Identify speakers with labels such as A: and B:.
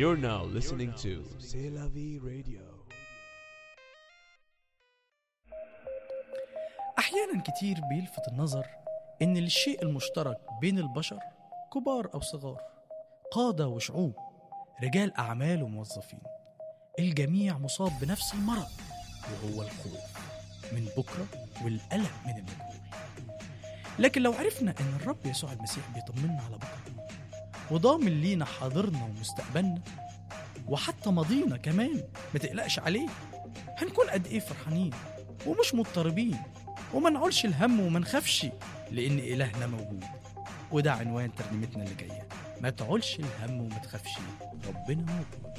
A: You're now listening to C'est la vie radio.
B: أحيانا كتير بيلفت النظر إن الشيء المشترك بين البشر كبار أو صغار قادة وشعوب رجال أعمال وموظفين الجميع مصاب بنفس المرض وهو الخوف من بكرة والقلق من المجهول لكن لو عرفنا إن الرب يسوع المسيح بيطمنا على بكرة وضامن لينا حاضرنا ومستقبلنا وحتى ماضينا كمان ما تقلقش عليه هنكون قد إيه فرحانين ومش مضطربين وما نعولش الهم وما نخافش لأن إلهنا موجود وده عنوان ترنيمتنا اللي جاية ما تعولش الهم وما تخافش ربنا موجود